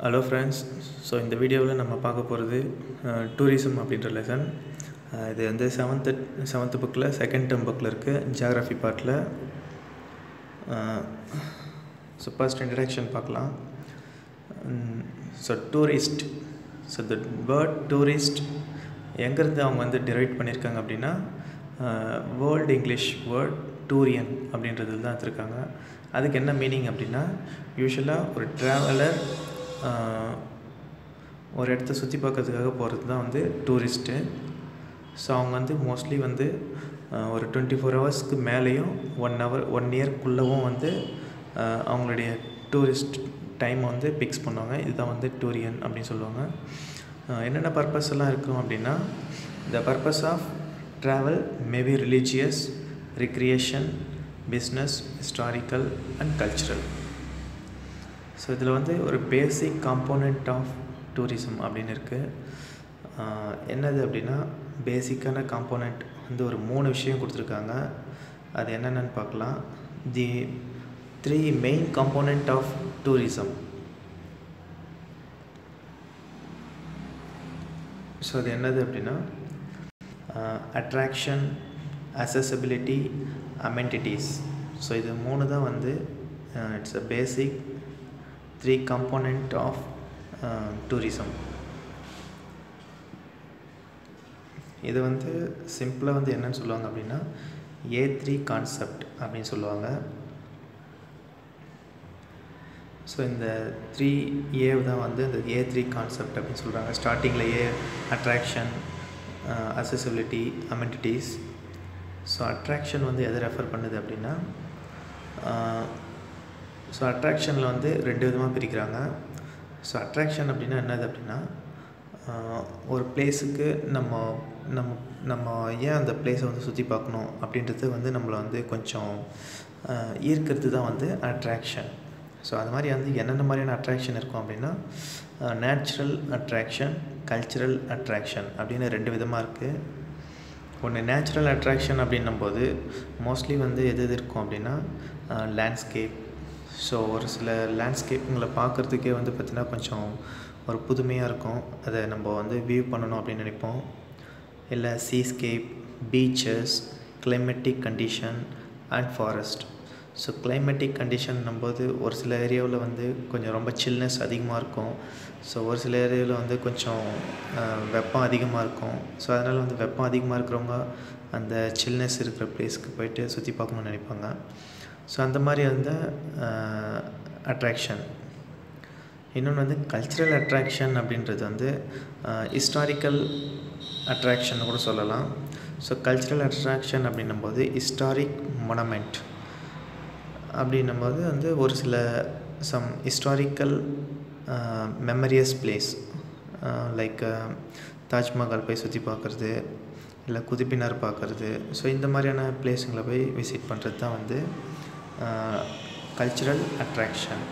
Hello friends so இந்த வீடியோவில் நம்ம பார்க்க போகிறது டூரிசம் அப்படின்ற லெசன் இது வந்து செவன்த்து செவன்த்து புக்கில் செகண்ட் டேர்ம் புக்கில் இருக்குது ஜியாகிரஃபி பார்ட்டில் ஸோ ஃபர்ஸ்ட் இன்ட்ரடக்ஷன் பார்க்கலாம் so tourist so the word tourist எங்கேருந்து அவங்க வந்து டிரைட் பண்ணியிருக்காங்க அப்படின்னா வேர்ல்டு இங்கிலீஷ் வேர்ட் டூரியன் அப்படின்றது தான் எடுத்திருக்காங்க அதுக்கு என்ன மீனிங் அப்படின்னா யூஸ்வலாக ஒரு ட்ராவலர் ஒரு இடத்த சுற்றி பார்க்கறதுக்காக போகிறது தான் வந்து டூரிஸ்ட்டு ஸோ அவங்க வந்து மோஸ்ட்லி வந்து ஒரு டுவெண்ட்டி ஃபோர் ஹவர்ஸ்க்கு மேலேயும் ஒன் ஹவர் ஒன் இயர்க்குள்ளவும் வந்து அவங்களுடைய டூரிஸ்ட் டைமை வந்து ஃபிக்ஸ் பண்ணுவாங்க இதுதான் வந்து டூரியன் அப்படின்னு சொல்லுவாங்க என்னென்ன பர்பஸ் எல்லாம் இருக்கும் அப்படின்னா the purpose of travel maybe religious recreation business historical and cultural so இதில் வந்து ஒரு பேசிக் காம்போனண்ட் ஆஃப் டூரிசம் அப்படின்னு இருக்குது என்னது அப்படின்னா பேசிக்கான காம்போனண்ட் வந்து ஒரு மூணு விஷயம் கொடுத்துருக்காங்க அது என்னென்னு பார்க்கலாம் the three main component of tourism so அது என்னது அப்படின்னா அட்ராக்ஷன் அசசபிலிட்டி அமென்டிட்டிஸ் ஸோ இது மூணு தான் வந்து it's a basic three component of tourism இது வந்து சிம்பிளாக வந்து என்னன்னு சொல்லுவாங்க அப்படின்னா ஏ த்ரீ கான்செப்ட் அப்படின்னு சொல்லுவாங்க ஸோ இந்த த்ரீ ஏ தான் வந்து இந்த ஏ த்ரீ கான்செப்ட் அப்படின்னு சொல்கிறாங்க ஸ்டார்டிங்கில் A attraction accessibility amenities so attraction வந்து எதை ரெஃபர் பண்ணுது அப்படின்னா ஸோ அட்ராக்ஷனில் வந்து ரெண்டு விதமாக பிரிக்கிறாங்க ஸோ அட்ராக்ஷன் அப்படின்னா என்னது அப்படின்னா ஒரு பிளேஸுக்கு நம்ம நம்ம நம்ம ஏன் அந்த பிளேஸை வந்து சுற்றி பார்க்கணும் அப்படின்றது வந்து நம்மளை வந்து கொஞ்சம் ஈர்க்கிறது தான் வந்து அட்ராக்ஷன் ஸோ அது மாதிரி வந்து என்னென்ன மாதிரியான அட்ராக்ஷன் இருக்கும் அப்படின்னா நேச்சுரல் அட்ராக்ஷன் கல்ச்சுரல் அட்ராக்ஷன் அப்படின்னு ரெண்டு விதமாக இருக்குது ஒன்று நேச்சுரல் அட்ராக்ஷன் அப்படின்னும் போது மோஸ்ட்லி வந்து எது எது இருக்கும் அப்படின்னா லேண்ட்ஸ்கேப் ஸோ ஒரு சில லேண்ட்ஸ்கேப்புங்களை பார்க்குறதுக்கே வந்து பார்த்திங்கன்னா கொஞ்சம் ஒரு புதுமையாக இருக்கும் அதை நம்ம வந்து வியூ பண்ணணும் அப்படின்னு நினைப்போம் இல்லை seascape beaches climatic condition and forest so climatic condition போது ஒரு சில ஏரியாவில் வந்து கொஞ்சம் ரொம்ப சில்னஸ் அதிகமாக இருக்கும் ஸோ ஒரு சில ஏரியாவில் வந்து கொஞ்சம் வெப்பம் அதிகமாக இருக்கும் ஸோ அதனால் வந்து வெப்பம் அதிகமாக இருக்கிறவங்க அந்த சில்னஸ் இருக்கிற பிளேஸ்க்கு போயிட்டு சுற்றி பார்க்கணுன்னு நினைப்பாங்க ஸோ அந்த மாதிரி வந்து அட்ராக்ஷன் இன்னொன்று வந்து கல்ச்சுரல் அட்ராக்ஷன் அப்படின்றது வந்து ஹிஸ்டாரிக்கல் அட்ராக்ஷன் கூட சொல்லலாம் ஸோ கல்ச்சுரல் அட்ராக்ஷன் அப்படின்னும்போது ஹிஸ்டாரிக் மொனமெண்ட் அப்படின்னும்போது வந்து ஒரு சில some historical memories place like Taj Mahal போய் சுற்றி பார்க்குறது இல்லை குதிப்பினார் பார்க்குறது ஸோ இந்த மாதிரியான பிளேஸுங்களை போய் விசிட் பண்ணுறது தான் வந்து கல்ச்சுரல் அட்ராக்ஷன்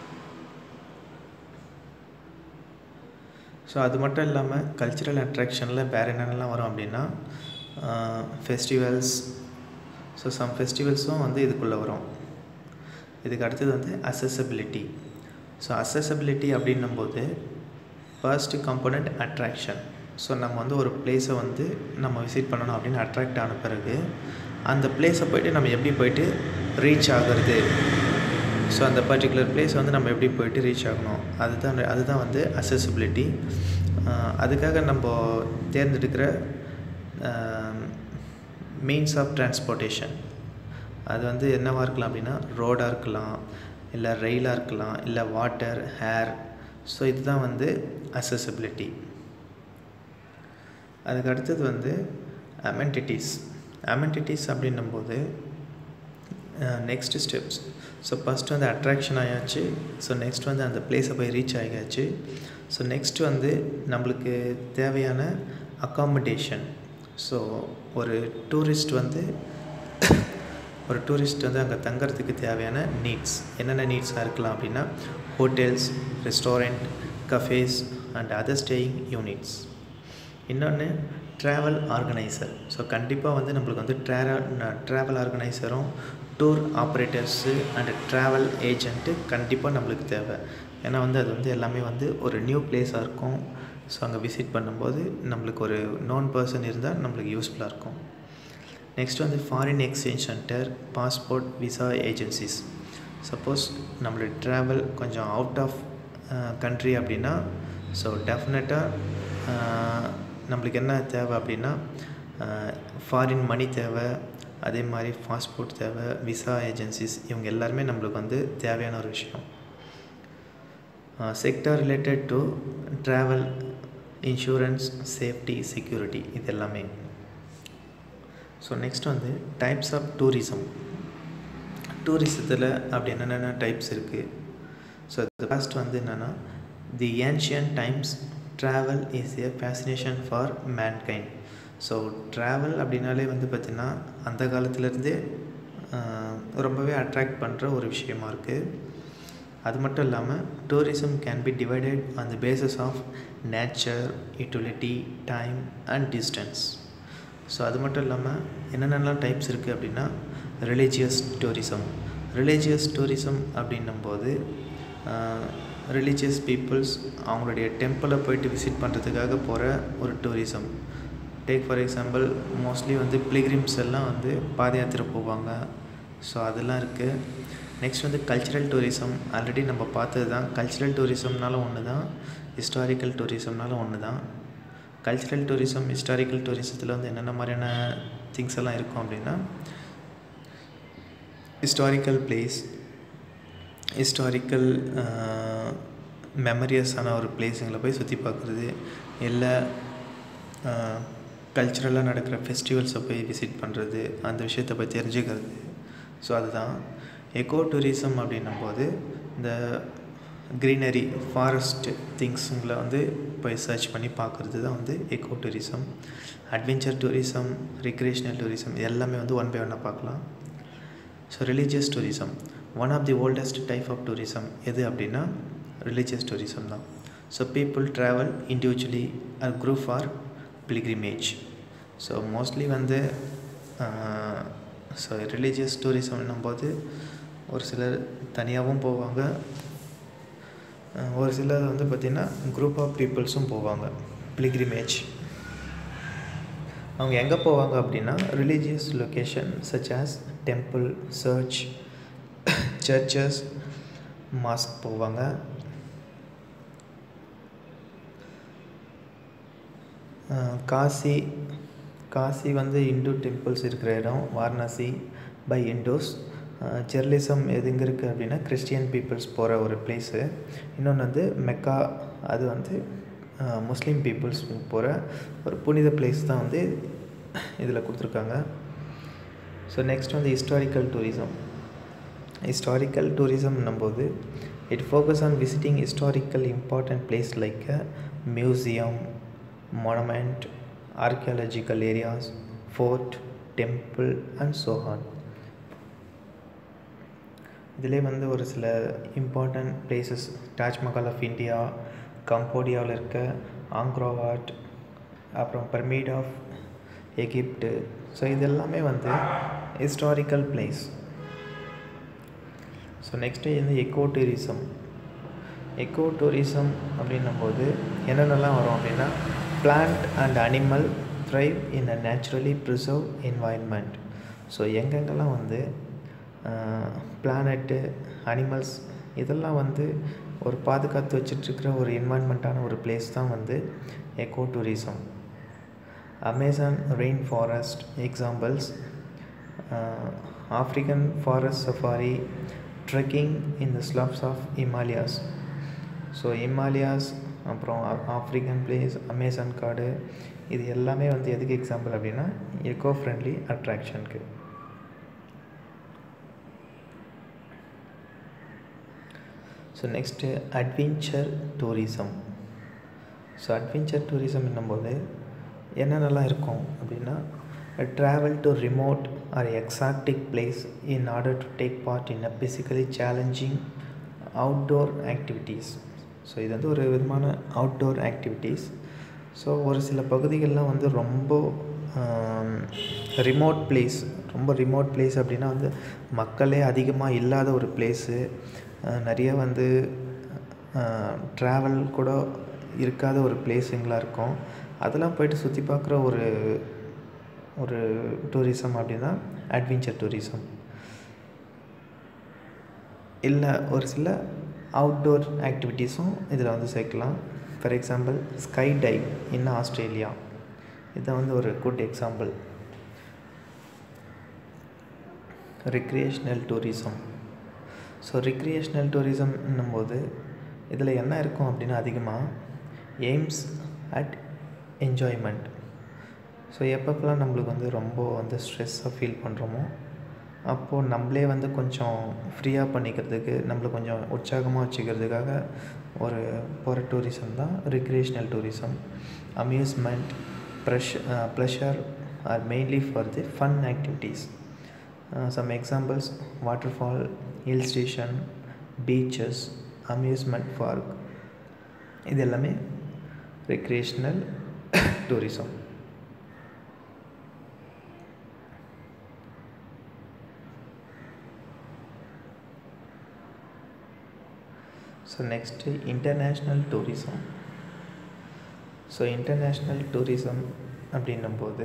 ஸோ அது மட்டும் இல்லாமல் கல்ச்சுரல் அட்ராக்ஷனில் வேறு என்னென்னலாம் வரும் அப்படின்னா ஃபெஸ்டிவல்ஸ் ஸோ சம் ஃபெஸ்டிவல்ஸும் வந்து இதுக்குள்ளே வரும் இதுக்கு அடுத்தது வந்து அசசபிலிட்டி ஸோ அசசபிலிட்டி அப்படின்னும்போது ஃபர்ஸ்ட் காம்போனண்ட் அட்ராக்ஷன் ஸோ நம்ம வந்து ஒரு பிளேஸை வந்து நம்ம விசிட் பண்ணணும் அப்படின்னு அட்ராக்ட் ஆன பிறகு அந்த பிளேஸை போய்ட்டு நம்ம எப்படி போயிட்டு ரீச் ஆகிறது ஸோ அந்த பர்டிகுலர் பிளேஸ் வந்து நம்ம எப்படி போயிட்டு ரீச் ஆகணும் அதுதான் அதுதான் வந்து அசசிபிலிட்டி அதுக்காக நம்ம தேர்ந்தெடுக்கிற மீன்ஸ் ஆஃப் டிரான்ஸ்போர்ட்டேஷன் அது வந்து என்னவாக இருக்கலாம் அப்படின்னா ரோடாக இருக்கலாம் இல்லை ரயிலாக இருக்கலாம் இல்லை வாட்டர் ஹேர் ஸோ இதுதான் வந்து அசசிபிலிட்டி அதுக்கு அடுத்தது வந்து அமென்டிட்டிஸ் அமென்டிட்டிஸ் அப்படின்னும்போது நெக்ஸ்ட் ஸ்டெப்ஸ் ஸோ ஃபஸ்ட்டு வந்து அட்ராக்ஷன் ஆயாச்சு ஸோ நெக்ஸ்ட் வந்து அந்த பிளேஸை போய் ரீச் ஆகியாச்சு ஸோ நெக்ஸ்ட் வந்து நம்மளுக்கு தேவையான அக்காமடேஷன் ஸோ ஒரு டூரிஸ்ட் வந்து ஒரு டூரிஸ்ட் வந்து அங்கே தங்குறதுக்கு தேவையான நீட்ஸ் என்னென்ன நீட்ஸாக இருக்கலாம் அப்படின்னா hotels restaurant cafes and other staying units இன்னொன்று ட்ராவல் ஆர்கனைசர் ஸோ கண்டிப்பாக வந்து நம்மளுக்கு வந்து ட்ராவல் ட்ராவல் ஆர்கனைசரும் tour operators and travel agent கண்டிப்பாக நம்மளுக்கு தேவை ஏன்னா வந்து அது வந்து எல்லாமே வந்து ஒரு நியூ பிளேஸாக இருக்கும் ஸோ அங்கே விசிட் பண்ணும்போது நம்மளுக்கு ஒரு நோன் பர்சன் இருந்தால் நம்மளுக்கு யூஸ்ஃபுல்லாக இருக்கும் நெக்ஸ்ட் வந்து foreign exchange centre passport visa agencies suppose நம்மளோட ட்ராவல் கொஞ்சம் அவுட் ஆஃப் கண்ட்ரி அப்படின்னா ஸோ டெஃபினட்டாக நம்மளுக்கு என்ன தேவை அப்படின்னா ஃபாரின் மணி தேவை அதே மாதிரி பாஸ்போர்ட் தேவை விசா ஏஜென்சிஸ் இவங்க எல்லாருமே நம்மளுக்கு வந்து தேவையான ஒரு விஷயம் sector related to travel insurance safety security இது எல்லாமே ஸோ நெக்ஸ்ட் வந்து டைப்ஸ் ஆஃப் டூரிசம் டூரிசத்தில் அப்படி என்னென்ன டைப்ஸ் இருக்குது ஸோ ஃபஸ்ட் வந்து என்னென்னா the ancient times travel is a fascination for mankind so travel அப்படின்னாலே வந்து பார்த்திங்கன்னா அந்த காலத்துலேருந்தே ரொம்பவே அட்ராக்ட் பண்ணுற ஒரு விஷயமா இருக்குது அது மட்டும் இல்லாமல் tourism can be divided on the basis of nature utility time and distance so அது மட்டும் இல்லாமல் என்னென்னலாம் டைப்ஸ் இருக்குது அப்படின்னா ரிலீஜியஸ் டூரிசம் ரிலீஜியஸ் டூரிசம் அப்படின்னும்போது ரிலீஜியஸ் பீப்புள்ஸ் அவங்களுடைய டெம்பிளை போயிட்டு விசிட் பண்ணுறதுக்காக போகிற ஒரு tourism take for example mostly வந்து பிளிகிரிம்ஸ் எல்லாம் வந்து பாத யாத்திரை போவாங்க ஸோ அதெல்லாம் இருக்குது நெக்ஸ்ட் வந்து கல்ச்சுரல் டூரிசம் ஆல்ரெடி நம்ம பார்த்தது தான் கல்ச்சுரல் டூரிசம்னாலும் ஒன்று தான் ஹிஸ்டாரிக்கல் டூரிசம்னாலும் ஒன்று தான் கல்ச்சுரல் டூரிசம் ஹிஸ்டாரிக்கல் டூரிசத்தில் வந்து என்னென்ன மாதிரியான திங்ஸ் எல்லாம் இருக்கும் அப்படின்னா ஹிஸ்டாரிக்கல் பிளேஸ் ஹிஸ்டாரிக்கல் மெமரியஸான ஒரு பிளேஸுங்களை போய் சுற்றி பார்க்குறது இல்லை கல்ச்சுரலாக நடக்கிற ஃபெஸ்டிவல்ஸை போய் விசிட் பண்ணுறது அந்த விஷயத்தை போய் தெரிஞ்சுக்கிறது ஸோ அதுதான் எக்கோ டூரிசம் அப்படின்னும் போது இந்த க்ரீனரி ஃபாரஸ்ட் திங்ஸுங்களை வந்து போய் சர்ச் பண்ணி பார்க்குறது தான் வந்து eco tourism adventure tourism recreational tourism எல்லாமே வந்து ஒன் பை ஒன்னாக பார்க்கலாம் so religious tourism one of the oldest type of tourism எது அப்படின்னா ரிலீஜியஸ் டூரிசம் தான் so people travel individually or group for pilgrimage so mostly வந்து ஸோ ரிலீஜியஸ் டூரிசம்னும் போது ஒரு சிலர் தனியாகவும் போவாங்க ஒரு சிலர் வந்து பார்த்திங்கன்னா குரூப் ஆஃப் பீப்புள்ஸும் போவாங்க பிலிக்ரிமேஜ் அவங்க எங்கே போவாங்க அப்படின்னா religious location such as temple church churches mosque போவாங்க காசி காசி வந்து இந்து டெம்பிள்ஸ் இருக்கிற இடம் வாரணாசி பை இண்டோஸ் ஜெர்லிசம் எது எங்கே இருக்குது அப்படின்னா கிறிஸ்டியன் பீப்புள்ஸ் போகிற ஒரு பிளேஸு இன்னொன்று வந்து மெக்கா அது வந்து முஸ்லீம் பீப்புள்ஸ் போகிற ஒரு புனித பிளேஸ் தான் வந்து இதில் கொடுத்துருக்காங்க ஸோ நெக்ஸ்ட் வந்து ஹிஸ்டாரிக்கல் டூரிசம் ஹிஸ்டாரிக்கல் டூரிசம்னும் போது it focus on visiting historical important place like a museum monument, archaeological areas, fort, temple and so on. இதிலே வந்து ஒரு சில important places Taj Mahal of India கம்போடியாவில் இருக்க ஆங்க்ரோவாட் அப்புறம் பர்மீட் ஆஃப் எகிப்டு ஸோ இதெல்லாமே வந்து ஹிஸ்டாரிக்கல் பிளேஸ் ஸோ நெக்ஸ்ட்டு வந்து எக்கோ டூரிசம் எக்கோ டூரிசம் அப்படின்னும்போது என்னென்னலாம் வரும் அப்படின்னா plant and animal thrive in a naturally preserve environment so எங்கெங்கெல்லாம் வந்து பிளானட்டு அனிமல்ஸ் இதெல்லாம் வந்து ஒரு பாதுகாத்து வச்சிட்ருக்கிற ஒரு என்வாயன்மெண்ட்டான ஒரு பிளேஸ் தான் வந்து eco tourism Amazon rain forest examples African forest safari trekking in the slopes of Himalayas so Himalayas அப்புறம் ஆஃப்ரிக்கன் பிளேஸ் அமேசான் காடு இது எல்லாமே வந்து எதுக்கு எக்ஸாம்பிள் அப்படின்னா எக்கோ ஃப்ரெண்ட்லி அட்ராக்ஷனுக்கு so next adventure tourism so adventure tourism என்னும்போது என்னென்னலாம் இருக்கும் அப்படின்னா travel to remote or exotic place in order to take part in a physically challenging outdoor activities so இது வந்து ஒரு விதமான அவுட்டோர் ஆக்டிவிட்டீஸ் ஸோ ஒரு சில பகுதிகள்லாம் வந்து ரொம்ப ரிமோட் பிளேஸ் ரொம்ப ரிமோட் பிளேஸ் அப்படின்னா வந்து மக்களே அதிகமாக இல்லாத ஒரு பிளேஸு நிறைய வந்து ட்ராவல் கூட இருக்காத ஒரு பிளேஸுங்களாக இருக்கும் அதெல்லாம் போயிட்டு சுற்றி பார்க்குற ஒரு ஒரு டூரிசம் அப்படின்னா அட்வென்ச்சர் டூரிசம் இல்லை ஒரு சில அவுட்டோர் ஆக்டிவிட்டீஸும் இதில் வந்து சேர்க்கலாம் for example sky dive in Australia இதுதான் வந்து ஒரு good example recreational tourism so recreational டூரிசம்னும் போது இதில் என்ன இருக்கும் அப்படின்னா அதிகமாக எய்ம்ஸ் அட் என்ஜாய்மெண்ட் ஸோ எப்பப்பெல்லாம் நம்மளுக்கு வந்து ரொம்ப வந்து ஸ்ட்ரெஸ்ஸாக ஃபீல் பண்ணுறோமோ அப்போது நம்மளே வந்து கொஞ்சம் ஃப்ரீயாக பண்ணிக்கிறதுக்கு நம்மளை கொஞ்சம் உற்சாகமாக வச்சுக்கிறதுக்காக ஒரு போகிற டூரிசம் தான் recreational tourism amusement fresh pleasure or mainly for the fun activities some examples waterfall hill station beaches amusement park இது எல்லாமே recreational tourism so next international tourism so international tourism அப்படின்னும்போது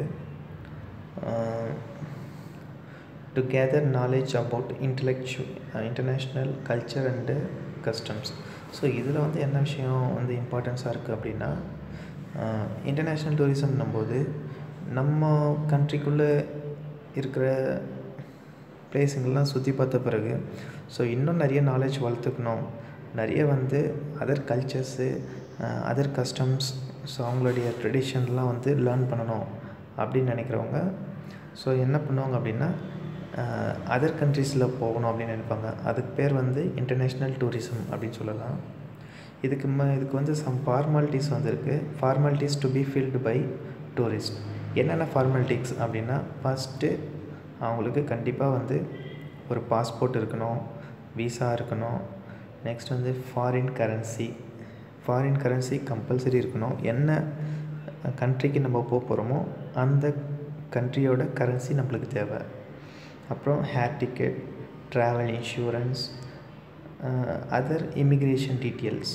to gather knowledge about intellect international culture and customs so இதில் வந்து என்ன விஷயம் வந்து இம்பார்ட்டன்ஸாக இருக்குது அப்படின்னா இன்டர்நேஷ்னல் டூரிசம்னும் போது நம்ம கண்ட்ரிக்குள்ளே இருக்கிற பிளேஸுங்கள்லாம் சுற்றி பார்த்த பிறகு ஸோ இன்னும் நிறைய நாலேஜ் வளர்த்துக்கணும் நிறைய வந்து other cultures other customs so அவங்களுடைய ட்ரெடிஷன்லாம் வந்து லேர்ன் பண்ணணும் அப்படின்னு நினைக்கிறவங்க ஸோ என்ன பண்ணுவாங்க அப்படின்னா அதர் கண்ட்ரீஸில் போகணும் அப்படின்னு நினைப்பாங்க அதுக்கு பேர் வந்து இன்டர்நேஷ்னல் டூரிசம் அப்படின்னு சொல்லலாம் இதுக்கு ம இதுக்கு வந்து சம் ஃபார்மாலிட்டிஸ் வந்து இருக்குது formalities to be filled by tourist என்னென்ன ஃபார்மாலிட்டிஸ் அப்படின்னா ஃபஸ்ட்டு அவங்களுக்கு கண்டிப்பாக வந்து ஒரு பாஸ்போர்ட் இருக்கணும் விசா இருக்கணும் நெக்ஸ்ட் வந்து foreign currency foreign currency compulsory இருக்கணும் என்ன கண்ட்ரிக்கு நம்ம போக போகிறோமோ அந்த கண்ட்ரியோட கரன்சி நம்மளுக்கு தேவை அப்புறம் air ticket travel insurance other immigration details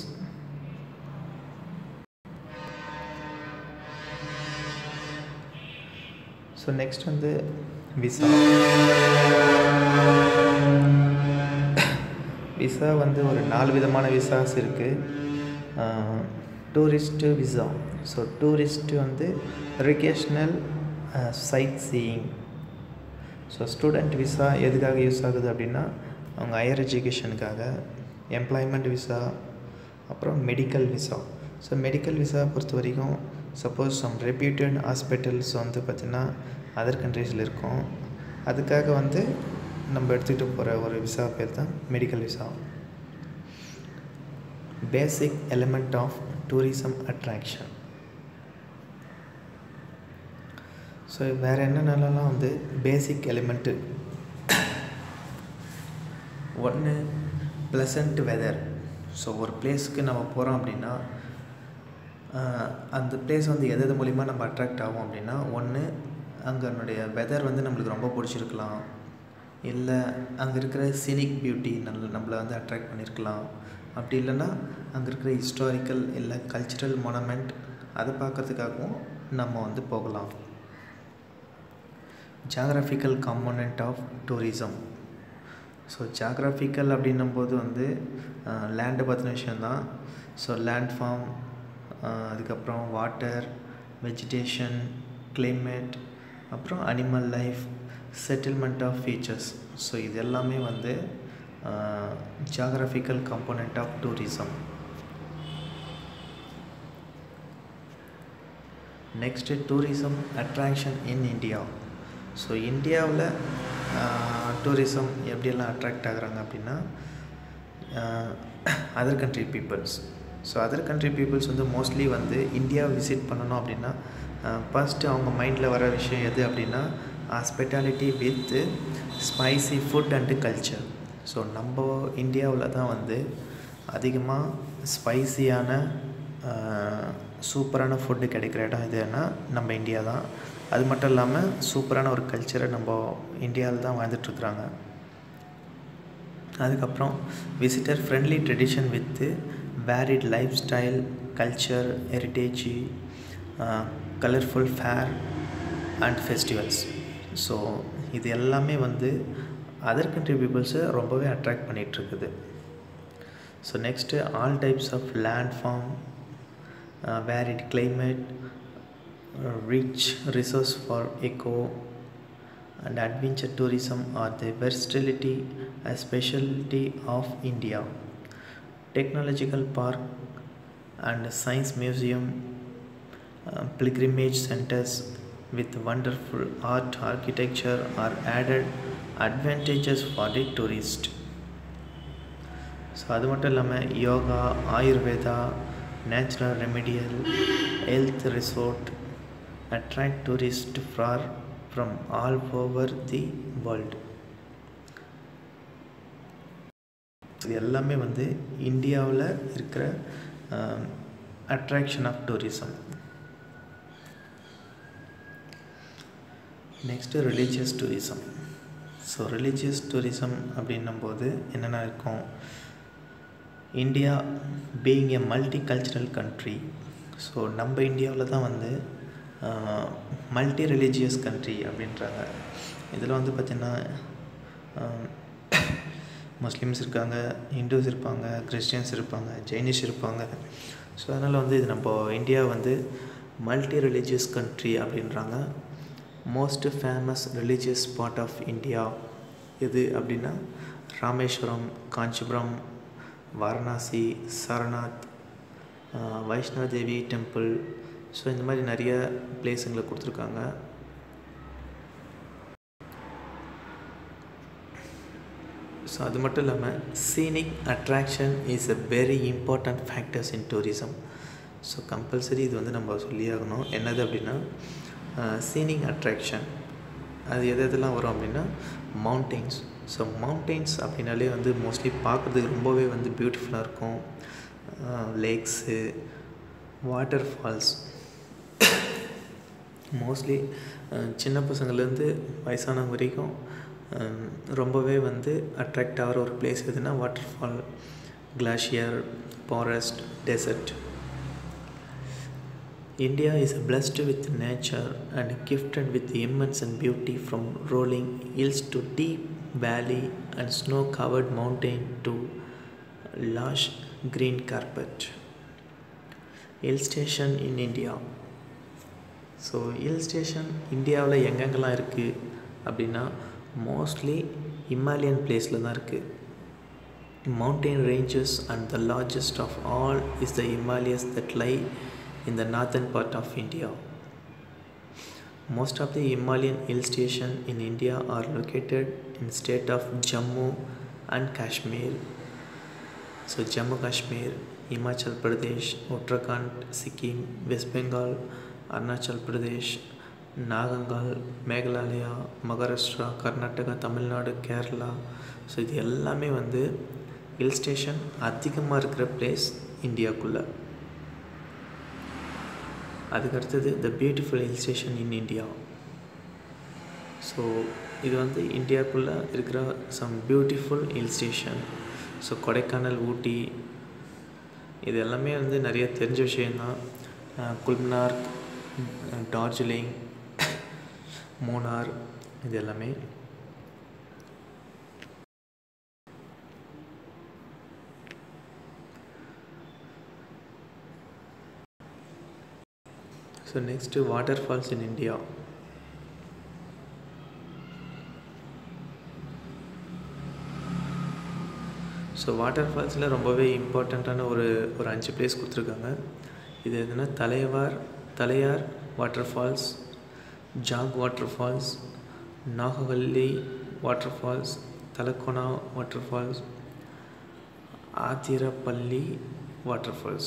so next வந்து விசா விசா வந்து ஒரு நாலு விதமான விசாஸ் இருக்குது டூரிஸ்ட்டு விசா ஸோ டூரிஸ்ட்டு வந்து recreational sightseeing so student visa எதுக்காக யூஸ் ஆகுது அப்படின்னா அவங்க ஹையர் எஜுகேஷனுக்காக எம்ப்ளாய்மெண்ட் விசா அப்புறம் medical visa so medical visa பொறுத்த வரைக்கும் சப்போஸ் சம் ரெப்யூட்டட் ஹாஸ்பிட்டல்ஸ் வந்து பார்த்திங்கன்னா அதர் கண்ட்ரீஸில் இருக்கும் அதுக்காக வந்து நம்ம எடுத்துக்கிட்டு போகிற ஒரு விசா பேர் தான் medical visa basic element of tourism attraction so வேறு என்னென்னலாம் வந்து பேசிக் எலிமெண்ட்டு ஒன்று ப்ளசண்ட் வெதர் ஸோ ஒரு பிளேஸ்க்கு நம்ம போகிறோம் அப்படின்னா அந்த பிளேஸ் வந்து எது எது மூலிமா நம்ம அட்ராக்ட் ஆகும் அப்படின்னா ஒன்று அங்கனுடைய வெதர் வந்து நம்மளுக்கு ரொம்ப பிடிச்சிருக்கலாம் இல்லை அங்கே இருக்கிற சினிக் பியூட்டி நல்ல நம்மளை வந்து அட்ராக்ட் பண்ணியிருக்கலாம் அப்படி இல்லைன்னா அங்கே இருக்கிற ஹிஸ்டாரிக்கல் இல்லை கல்ச்சுரல் மொனமெண்ட் அதை பார்க்கறதுக்காகவும் நம்ம வந்து போகலாம் geographical component of tourism so geographical அப்படின்னும் போது வந்து லேண்டை பற்றின விஷயந்தான் ஸோ லேண்ட் ஃபார்ம் அதுக்கப்புறம் வாட்டர் வெஜிடேஷன் கிளைமேட் அப்புறம் animal life settlement of features so இது எல்லாமே வந்து geographical component of tourism next tourism attraction in India so இந்தியாவில் டூரிசம் எப்படியெல்லாம் அட்ராக்ட் ஆகுறாங்க அப்படின்னா other country peoples so other country peoples வந்து மோஸ்ட்லி வந்து இந்தியா விசிட் பண்ணணும் அப்படின்னா ஃபஸ்ட்டு அவங்க மைண்டில் வர விஷயம் எது அப்படின்னா hospitality with spicy food and culture so நம்ம இந்தியாவில் தான் வந்து அதிகமாக ஸ்பைசியான சூப்பரான ஃபுட்டு கிடைக்கிற இடம் எதுன்னா நம்ம இந்தியா தான் அது மட்டும் இல்லாமல் சூப்பரான ஒரு கல்ச்சரை நம்ம இந்தியாவில் தான் வாழ்ந்துட்டுருக்குறாங்க அதுக்கப்புறம் visitor friendly tradition with varied lifestyle culture heritage colourful fair and festivals so இது எல்லாமே வந்து அதர் கண்ட்ரி பீப்புள்ஸை ரொம்பவே அட்ராக்ட் பண்ணிகிட்ருக்குது so next all types of landform varied climate rich resource for eco and adventure tourism are the versatility a specialty of India. Technological park and science museum, uh, pilgrimage centers with wonderful art architecture are added advantages for the tourist. So அது மட்டும் இல்லாமல் yoga Ayurveda natural remedial health resort attract tourist for from all over the world இது எல்லாமே வந்து இந்தியாவில் இருக்கிற attraction of tourism next religious tourism so religious tourism அப்படின்னும்போது என்னென்ன இருக்கும் India being a multicultural country so நம்ம இந்தியாவில் தான் வந்து மல்டி ரிலீஜியஸ் கண்ட்ரி அப்படின்றாங்க இதில் வந்து பார்த்திங்கன்னா முஸ்லீம்ஸ் இருக்காங்க ஹிந்துஸ் இருப்பாங்க கிறிஸ்டியன்ஸ் இருப்பாங்க ஜெயினிஸ் இருப்பாங்க ஸோ அதனால் வந்து இது நம்ம இந்தியா வந்து மல்டி ரிலீஜியஸ் கண்ட்ரி அப்படின்றாங்க most famous religious spot of India எது அப்படின்னா ராமேஸ்வரம் காஞ்சிபுரம் வாரணாசி சாரநாத் வைஷ்ணோதேவி டெம்பிள் ஸோ இந்த மாதிரி நிறைய பிளேஸுங்களை கொடுத்துருக்காங்க ஸோ அது மட்டும் இல்லாமல் scenic attraction is a very important factors in tourism so compulsory இது வந்து நம்ம சொல்லியாகணும் என்னது அப்படின்னா சீனிக் அட்ராக்ஷன் அது எது எதெல்லாம் வரும் அப்படின்னா மவுண்டெயின்ஸ் ஸோ மவுண்டெயின்ஸ் அப்படின்னாலே வந்து மோஸ்ட்லி பார்க்குறதுக்கு ரொம்பவே வந்து பியூட்டிஃபுல்லாக இருக்கும் லேக்ஸு வாட்டர் ஃபால்ஸ் மோஸ்ட்லி சின்ன பசங்கள்லேருந்து வயசானவங்க வரைக்கும் ரொம்பவே வந்து அட்ராக்ட் ஆகிற ஒரு பிளேஸ் எதுனா water fall glacier forest desert India is blessed with nature and gifted with immense and beauty from rolling hills to deep valley and snow covered mountain to lush green carpet. Hill station in India. So hill station இந்தியாவில் எங்கெங்கெல்லாம் இருக்குது அப்படின்னா mostly Himalayan பிளேஸில் தான் இருக்குது mountain ranges and the largest of all is the Himalayas that lie in the northern part of India. Most of the Himalayan hill stations in India are located in state of Jammu and Kashmir. So Jammu Kashmir, Himachal Pradesh, Uttarakhand, Sikkim, West Bengal, Arunachal Pradesh, நாகங்கால் Meghalaya Maharashtra Karnataka Tamil Nadu Kerala so இது எல்லாமே வந்து hill station அதிகமாக இருக்கிற place இந்தியாவுக்குள்ளே அதுக்கு அடுத்தது the beautiful hill station in India so இது வந்து இந்தியாவுக்குள்ளே இருக்கிற some beautiful hill station so Kodaikanal Ooty இது எல்லாமே வந்து நிறைய தெரிஞ்ச விஷயந்தான் குல்மனார் டார்ஜிலிங் மூணார் இது எல்லாமே so next water falls in India so water ஃபால்ஸில் ரொம்பவே இம்பார்ட்டண்ட்டான ஒரு ஒரு அஞ்சு பிளேஸ் கொடுத்துருக்காங்க இது எதுனா தலைவார் Thalaiyar water falls Jog water falls Nagavalli water falls Talakona water falls Athirappilly water falls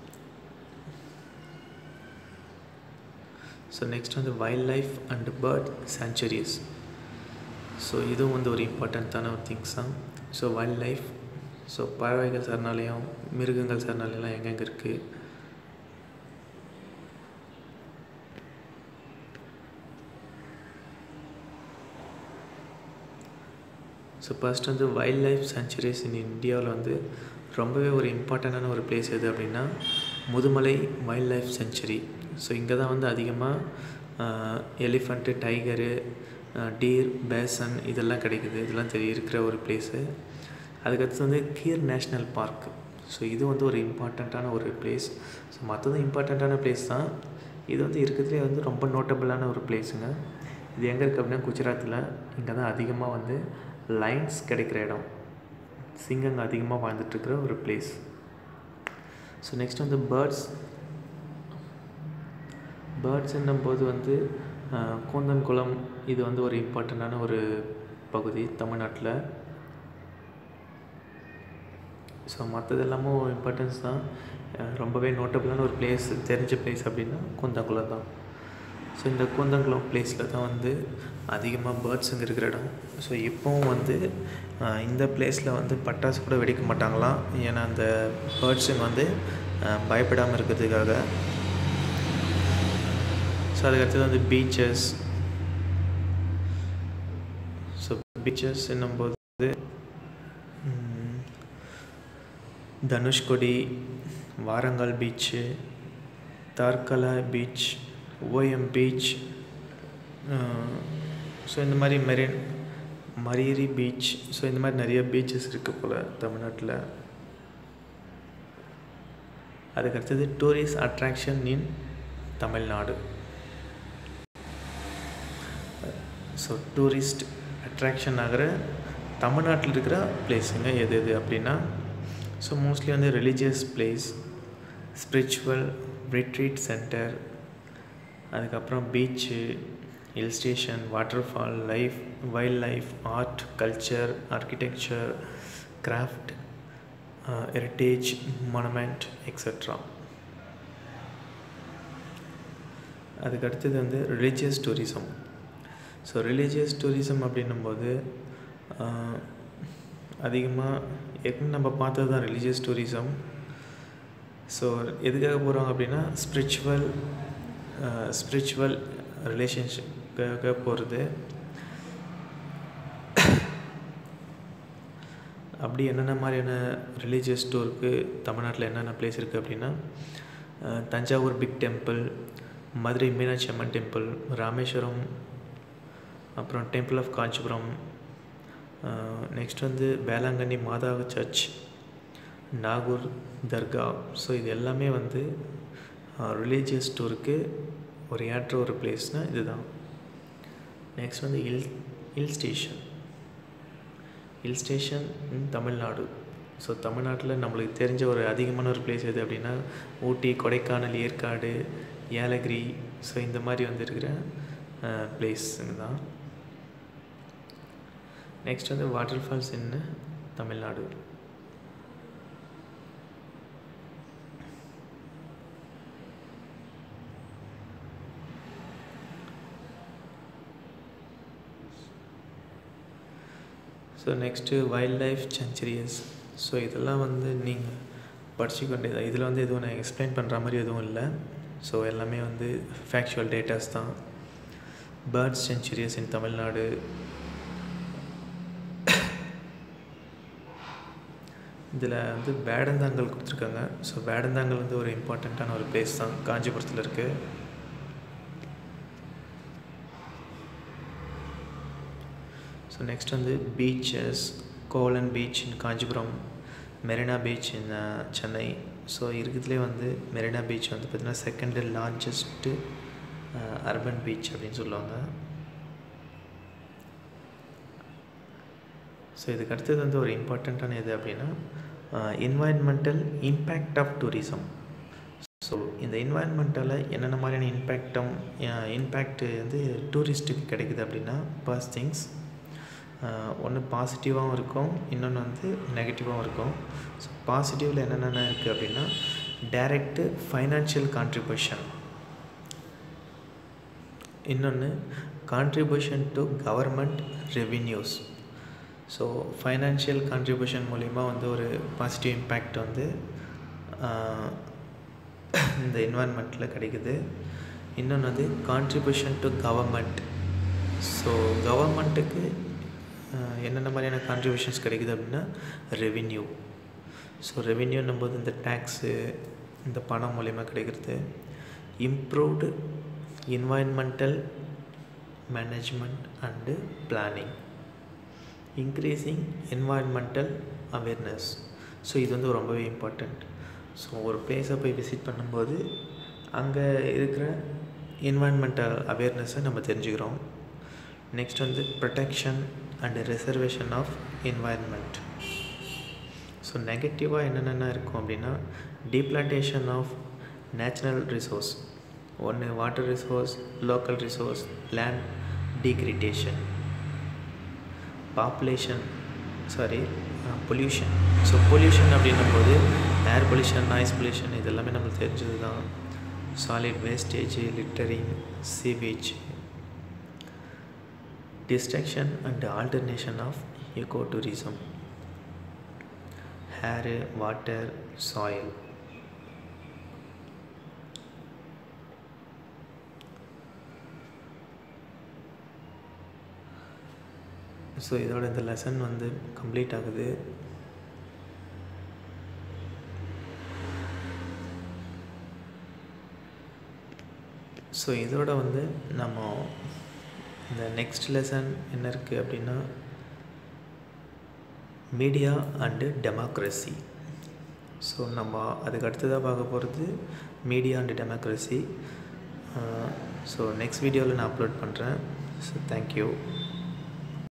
so next வந்து wild life and bird sanctuaries so இதுவும் வந்து ஒரு இம்பார்ட்டண்ட்டான ஒரு திங்ஸ் தான் ஸோ வைல்ட் லைஃப் ஸோ பறவைகள் சரணாலயம் மிருகங்கள் சரணாலயம்லாம் எங்கெங்கே இருக்குது ஸோ ஃபர்ஸ்ட் வந்து வைல்ட் லைஃப் சென்ச்சுரிஸ் இன் இந்தியாவில் வந்து ரொம்பவே ஒரு இம்பார்ட்டண்ட்டான ஒரு பிளேஸ் எது அப்படின்னா Mudumalai wild life sanctuary so இங்கே தான் வந்து அதிகமாக எலிஃபண்ட்டு டைகரு டீர் பேசன் இதெல்லாம் கிடைக்குது இதெல்லாம் தெரிய இருக்கிற ஒரு பிளேஸு அதுக்கடுத்து வந்து கீர் நேஷ்னல் பார்க் ஸோ இது வந்து ஒரு இம்பார்ட்டண்ட்டான ஒரு பிளேஸ் ஸோ மற்றதும் இம்பார்ட்டண்ட்டான பிளேஸ் தான் இது வந்து இருக்கிறதுலே வந்து ரொம்ப நோட்டபுளான ஒரு பிளேஸுங்க இது எங்கே இருக்குது அப்படின்னா குஜராத்தில் இங்கே தான் அதிகமாக வந்து லைன்ஸ் கிடைக்கிற இடம் சிங்கங்க அதிகமாக வாழ்ந்துட்டுருக்கிற ஒரு பிளேஸ் ஸோ நெக்ஸ்ட் வந்து பேர்ட்ஸ் பேர்ட்ஸ்ன்னும் போது வந்து கூந்தன்குளம் இது வந்து ஒரு இம்பார்ட்டண்ட்டான ஒரு பகுதி தமிழ்நாட்டில் ஸோ மற்றது எல்லாமும் இம்பார்ட்டன்ஸ் தான் ரொம்பவே நோட்டபுளான ஒரு பிளேஸ் தெரிஞ்ச பிளேஸ் அப்படின்னா கூந்தன்குளம் தான் ஸோ இந்த கூந்தன்குளம் பிளேஸில் தான் வந்து அதிகமாக பேர்ட்ஸுங்க இருக்கிற இடம் ஸோ இப்போவும் வந்து இந்த பிளேஸில் வந்து பட்டாசு கூட வெடிக்க மாட்டாங்களாம் ஏன்னா அந்த பேர்ட்ஸுங்க வந்து பயப்படாமல் இருக்கிறதுக்காக ஸோ அதுக்கடுத்தது வந்து பீச்சஸ் ஸோ பீச்சஸ் என்னும்போது Dhanushkodi Warangal beach Tarkarli beach Om beach so இந்த மாதிரி மெரின் மரியரி பீச் ஸோ இந்த மாதிரி நிறைய பீச்சஸ் இருக்குது போல் தமிழ்நாட்டில் அதுக்கடுத்தது tourist attraction in Tamil Nadu so tourist attraction ஆகிற தமிழ்நாட்டில் இருக்கிற பிளேஸுங்க எது எது அப்படின்னா ஸோ மோஸ்ட்லி வந்து religious place spiritual retreat center அதுக்கப்புறம் beach hill station water fall life wild life art culture architecture craft heritage monument extra அதுக்கு அடுத்தது வந்து religious tourism so religious tourism அப்படின்னும்போது அதிகமாக ஏற்கனவே நம்ம பார்த்தது தான் ரிலீஜியஸ் டூரிசம் ஸோ எதுக்காக போகிறோம் அப்படின்னா ஸ்பிரிச்சுவல் ஸ்பிரிச்சுவல் ரிலேஷன்ஷிப்காக போகிறது அப்படி என்னென்ன மாதிரியான ரிலீஜியஸ் டூருக்கு தமிழ்நாட்டில் என்னென்ன பிளேஸ் இருக்குது அப்படின்னா Thanjavur big temple Madurai Meenakshi Amman temple Rameswaram அப்புறம் டெம்பிள் ஆஃப் காஞ்சிபுரம் நெக்ஸ்ட் வந்து வேளாங்கண்ணி மாதா சர்ச் நாகூர் தர்கா ஸோ இது எல்லாமே வந்து ரிலீஜியஸ் டூருக்கு ஒரு ஏற்ற ஒரு பிளேஸ்னால் இதுதான் நெக்ஸ்ட் வந்து hill hill station hill station in Tamil Nadu so தமிழ்நாட்டில் நம்மளுக்கு தெரிஞ்ச ஒரு அதிகமான ஒரு பிளேஸ் எது அப்படின்னா ஊட்டி கொடைக்கானல் ஏற்காடு ஏலகிரி ஸோ இந்த மாதிரி வந்து இருக்கிற பிளேஸுங்க தான் நெக்ஸ்ட் வந்து water falls in Tamil Nadu so next wild life sanctuaries so இதெல்லாம் வந்து நீங்கள் படிச்சுக்க வேண்டியது இதில் வந்து எதுவும் நான் எக்ஸ்பிளைன் பண்ணுற மாதிரி எதுவும் இல்லை ஸோ எல்லாமே வந்து ஃபேக்சுவல் டேட்டாஸ் தான் பேர்ட்ஸ் சென்ச்சுரியஸ் இன் தமிழ்நாடு இதில் வந்து வேடந்தாங்கல் கொடுத்துருக்காங்க ஸோ வேடந்தாங்கல் வந்து ஒரு இம்பார்ட்டண்ட்டான ஒரு பிளேஸ் தான் காஞ்சிபுரத்தில் இருக்குது ஸோ நெக்ஸ்ட் வந்து beaches Kovalam beach in Kanchipuram Marina beach in Chennai so இருக்கிறதுலே வந்து மெரினா பீச் வந்து பார்த்திங்கன்னா செகண்ட் லார்ஜஸ்ட்டு அர்பன் பீச் அப்படின்னு சொல்லுவாங்க ஸோ இதுக்கு அடுத்தது வந்து ஒரு இம்பார்ட்டண்ட்டான எது அப்படின்னா environmental impact of tourism so இந்த என்வாயன்மெண்ட்டால் என்னென்ன மாதிரியான இம்பேக்டம் இம்பேக்ட் வந்து டூரிஸ்ட்டுக்கு கிடைக்குது அப்படின்னா ஃபர்ஸ்ட் திங்ஸ் ஒன்று பாசிட்டிவாகவும் இருக்கும் இன்னொன்று வந்து நெகட்டிவாகவும் இருக்கும் ஸோ பாசிட்டிவில் என்னென்ன இருக்குது அப்படின்னா டைரக்டு ஃபைனான்ஷியல் கான்ட்ரிபியூஷன் இன்னொன்று contribution to government revenues so financial contribution மூலிமா வந்து ஒரு பாசிட்டிவ் இம்பேக்ட் வந்து இந்த என்வாயன்மெண்ட்டில் கிடைக்குது இன்னொன்று வந்து கான்ட்ரிபியூஷன் டு கவர்மெண்ட் ஸோ கவர்மெண்ட்டுக்கு என்னென்ன மாதிரியான கான்ட்ரிபியூஷன்ஸ் கிடைக்குது அப்படின்னா ரெவின்யூ ஸோ ரெவின்யூன்னும் போது இந்த டேக்ஸு இந்த பணம் மூலயமா கிடைக்கிறது improved environmental management and planning increasing environmental awareness so இது வந்து ரொம்பவே இம்பார்ட்டண்ட் ஸோ ஒரு பிளேஸை போய் விசிட் பண்ணும்போது அங்கே இருக்கிற என்வாயன்மெண்டல் அவேர்னஸை நம்ம தெரிஞ்சுக்கிறோம் நெக்ஸ்ட் வந்து protection and reservation of environment so நெகட்டிவாக என்னென்ன இருக்கும் அப்படின்னா டீப்ளான்டேஷன் ஆஃப் நேச்சுரல் ரிசோர்ஸ் ஒன்று water resource local resource land degradation population sorry pollution so pollution அப்படின்னும் போது ஏர் பொல்யூஷன் நாய்ஸ் பொல்யூஷன் இது எல்லாமே நம்மளுக்கு தெரிஞ்சது தான் solid wastage littering sewage destruction and alternation of eco tourism air water soil so இதோட இந்த லெசன் வந்து கம்ப்ளீட் ஆகுது ஸோ இதோட வந்து நம்ம இந்த நெக்ஸ்ட் லெசன் என்ன இருக்குது அப்படின்னா மீடியா அண்டு டெமோக்ரஸி ஸோ நம்ம அதுக்கு அடுத்ததாக பார்க்க போகிறது media and democracy so next வீடியோவில் நான் அப்லோட் பண்ணுறேன் ஸோ தேங்க்யூ